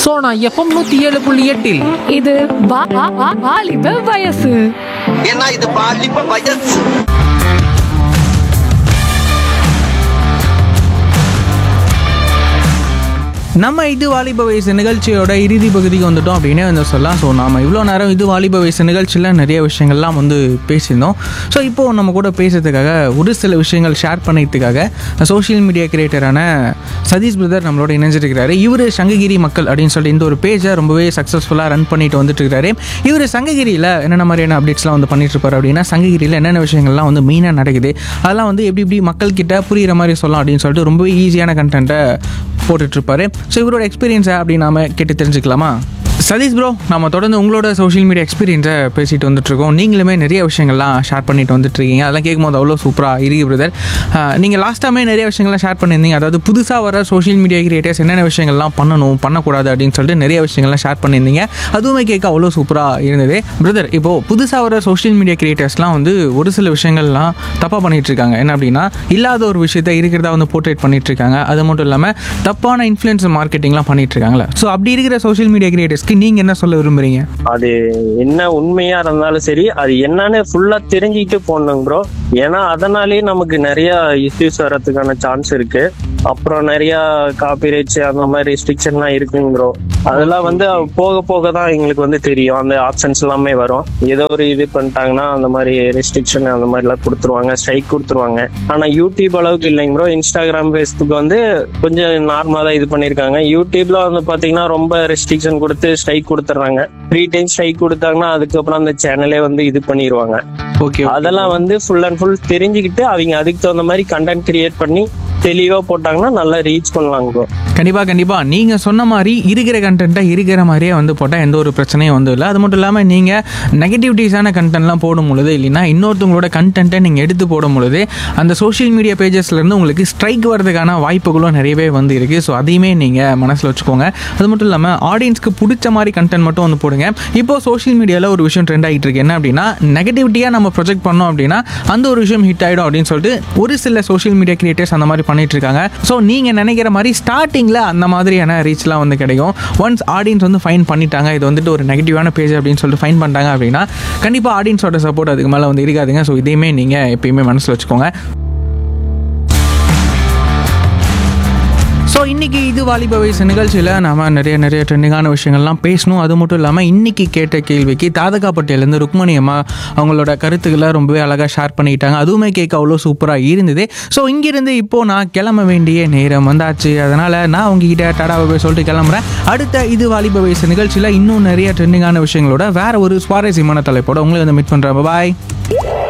Sona FM நூத்தி ஏழு புள்ளி எட்டில் இது வா- வா- வா- வாலிப வயசு ஏன்னா இது பாலிப்ப வயசு நம்ம இது வாலிப வயசு நிகழ்ச்சியோட இறுதி பகுதிக்கு வந்துட்டோம் அப்படின்னே வந்து சொல்லலாம் ஸோ நாம இவ்வளோ நேரம் இது வாலிப வயசு நிகழ்ச்சியில் நிறைய விஷயங்கள்லாம் வந்து பேசியிருந்தோம் ஸோ இப்போது நம்ம கூட பேசுறதுக்காக ஒரு சில விஷயங்கள் ஷேர் பண்ணிக்கிறதுக்காக சோஷியல் மீடியா கிரியேட்டரான சதீஷ் பிரதர் நம்மளோட இணைஞ்சிருக்கிறாரு இவர் சங்ககிரி மக்கள் அப்படின்னு சொல்லிட்டு இந்த ஒரு பேஜை ரொம்பவே சக்ஸஸ்ஃபுல்லாக ரன் பண்ணிட்டு வந்துட்டு இருக்காரு இவர் சங்ககிரியில் என்னென்ன மாதிரியான அப்டேட்ஸ்லாம் வந்து பண்ணிட்டு இருப்பாரு அப்படின்னா சங்ககிரியில் என்னென்ன விஷயங்கள்லாம் வந்து மெயினாக நடக்குது அதெல்லாம் வந்து எப்படி எப்படி மக்கள்கிட்ட புரியுற மாதிரி சொல்லலாம் அப்படின்னு சொல்லிட்டு ரொம்பவே ஈஸியான கண்டென்ட்டை போட்டுட்ருப்பாரு ஸோ இவரோட எக்ஸ்பீரியன்ஸை அப்படி நாம கேட்டு தெரிஞ்சுக்கலாமா சதீஷ் ப்ரோ நம்ம தொடர்ந்து உங்களோட சோஷியல் மீடியா எக்ஸ்பீரியன்ஸை பேசிட்டு வந்துட்டுருக்கோம் நீங்களுமே நிறைய விஷயங்கள்லாம் ஷேர் பண்ணிட்டு வந்துட்டு இருக்கீங்க அதெல்லாம் கேட்கும்போது அவ்வளோ சூப்பராக இருக்கு பிரதர் நீங்கள் லாஸ்ட்டாமே நிறைய விஷயங்கள்லாம் ஷேர் பண்ணியிருந்தீங்க அதாவது புதுசாக வர சோஷியல் மீடியா கிரியேட்டர்ஸ் என்னென்ன விஷயங்கள்லாம் பண்ணணும் பண்ணக்கூடாது அப்படின்னு சொல்லிட்டு நிறைய விஷயங்கள்லாம் ஷேர் பண்ணியிருந்தீங்க அதுவுமே கேட்க அவ்வளோ சூப்பராக இருந்தது பிரதர் இப்போது புதுசாக வர சோஷியல் மீடியா கிரியேட்டர்ஸ்லாம் வந்து ஒரு சில விஷயங்கள்லாம் தப்பாக பண்ணிட்டு இருக்காங்க என்ன அப்படின்னா இல்லாத ஒரு விஷயத்த இருக்கிறதா வந்து போர்ட்ரேட் பண்ணிட்டு இருக்காங்க அது மட்டும் இல்லாமல் தப்பான இன்ஃப்ளூயன்ஸ் மார்க்கெட்டிங்லாம் பண்ணிட்டு இருக்காங்களே ஸோ அப்படி இருக்கிற சோஷியல் மீடியா கிரியேட்டர்ஸ்க்கு நீங்கள் என்ன சொல்ல விரும்புறீங்க அது என்ன உண்மையா இருந்தாலும் சரி அது என்னன்னு ஃபுல்லா தெரிஞ்சுக்கிட்டு போடணும் ப்ரோ ஏன்னா அதனாலேயே நமக்கு நிறைய இஷ்யூஸ் வர்றதுக்கான சான்ஸ் இருக்கு அப்புறம் நிறைய காப்பிரைட்ஸ் அந்த மாதிரி ரெஸ்ட்ரிக்ஷன்லாம் இருக்குங்க ப்ரோ அதெல்லாம் வந்து போக போக தான் எங்களுக்கு வந்து தெரியும் அந்த ஆப்ஷன்ஸ் எல்லாமே வரும் ஏதோ ஒரு இது பண்ணிட்டாங்கன்னா அந்த மாதிரி ரெஸ்ட்ரிக்ஷன் அந்த மாதிரிலாம் கொடுத்துருவாங்க ஸ்ட்ரைக் கொடுத்துருவாங்க ஆனா யூடியூப் அளவுக்கு இல்லைங்க ப்ரோ இன்ஸ்டாகிராம் ஃபேஸ்புக் வந்து கொஞ்சம் நார்மலா தான் இது பண்ணிருக்காங்க யூடியூப்ல வந்து பாத்தீங்கன்னா ரொம்ப ரெஸ்ட்ரிக்ஷன் கொடுத்து ஸ்ட்ரைக் கொடுத்துட்றாங்க த்ரீ டைம் ஸ்ட்ரைக் கொடுத்தாங்கன்னா அதுக்கப்புறம் அந்த சேனலே வந்து இது பண்ணிடுவாங்க ஓகே அதெல்லாம் வந்து ஃபுல் அண்ட் ஃபுல் தெரிஞ்சுக்கிட்டு அவங்க அதுக்கு தகுந்த மாதிரி கண்டென்ட் கிரியேட் பண்ணி தெளிவா போட்டாங்கன்னா நல்லா ரீச் பண்ணலாங்க ப்ரோ கண்டிப்பாக கண்டிப்பாக நீங்கள் சொன்ன மாதிரி இருக்கிற கண்டென்ட்டை இருக்கிற மாதிரியே வந்து போட்டால் எந்த ஒரு பிரச்சனையும் வந்து இல்லை அது மட்டும் இல்லாமல் நீங்கள் நெகட்டிவிட்டிஸான கண்டென்ட்லாம் போடும் பொழுது இல்லைன்னா இன்னொருத்தவங்களோட கண்டென்ட்டை நீங்கள் எடுத்து போடும் பொழுது அந்த சோஷியல் மீடியா பேஜஸ்லேருந்து உங்களுக்கு ஸ்ட்ரைக் வரதுக்கான வாய்ப்புகளும் நிறையவே வந்து இருக்குது ஸோ அதையுமே நீங்கள் மனசில் வச்சுக்கோங்க அது மட்டும் இல்லாமல் ஆடியன்ஸ்க்கு பிடிச்ச மாதிரி கண்டென்ட் மட்டும் வந்து போடுங்க இப்போ சோஷியல் மீடியாவில் ஒரு விஷயம் ட்ரெண்ட் ஆகிட்டு இருக்கு என்ன அப்படின்னா நெகட்டிவிட்டியாக நம்ம ப்ரொஜெக்ட் பண்ணோம் அப்படின்னா அந்த ஒரு விஷயம் ஹிட் ஆகிடும் அப்படின்னு சொல்லிட்டு ஒரு சில சோஷியல் மீடியா கிரியேட்டர்ஸ் அந்த மாதிரி பண்ணிட்டு இருக்காங்க ஸோ நீங்கள் நினைக்கிற மாதிரி ஸ்டார்டிங்கில் அந்த மாதிரியான ரீச்லாம் வந்து கிடைக்கும் ஒன்ஸ் ஆடியன்ஸ் வந்து ஃபைன் பண்ணிட்டாங்க இது வந்துட்டு ஒரு நெகட்டிவான பேஜ் அப்படின்னு சொல்லிட்டு ஃபைன் பண்ணிட்டாங்க அப்படின்னா கண்டிப்பாக ஆடியன்ஸோட சப்போர்ட் அதுக்கு மேலே வந்து இருக்காதுங்க ஸோ இதையுமே நீங்கள் எப்பயுமே மனசில் வச்சுக்கோங்க ஸோ இன்னைக்கு இது வாலிப வயசு நிகழ்ச்சியில் நாம நிறைய நிறைய ட்ரெண்டிங்கான விஷயங்கள்லாம் பேசணும் அது மட்டும் இல்லாமல் இன்னைக்கு கேட்ட கேள்விக்கு தாதகாப்பட்டியிலேருந்து ருக்மணி அம்மா அவங்களோட கருத்துக்களை ரொம்பவே அழகாக ஷேர் பண்ணிக்கிட்டாங்க அதுவுமே கேட்க அவ்வளோ சூப்பராக இருந்தது ஸோ இங்கிருந்து இப்போ நான் கிளம்ப வேண்டிய நேரம் வந்தாச்சு அதனால் நான் உங்ககிட்ட டாடாவை போய் சொல்லிட்டு கிளம்புறேன் அடுத்த இது வாலிப வயசு நிகழ்ச்சியில் இன்னும் நிறைய ட்ரெண்டிங்கான விஷயங்களோட வேற ஒரு சுவாரஸ்யமான தலைப்போட உங்களை வந்து மீட் பண்ணுறேன் பாய்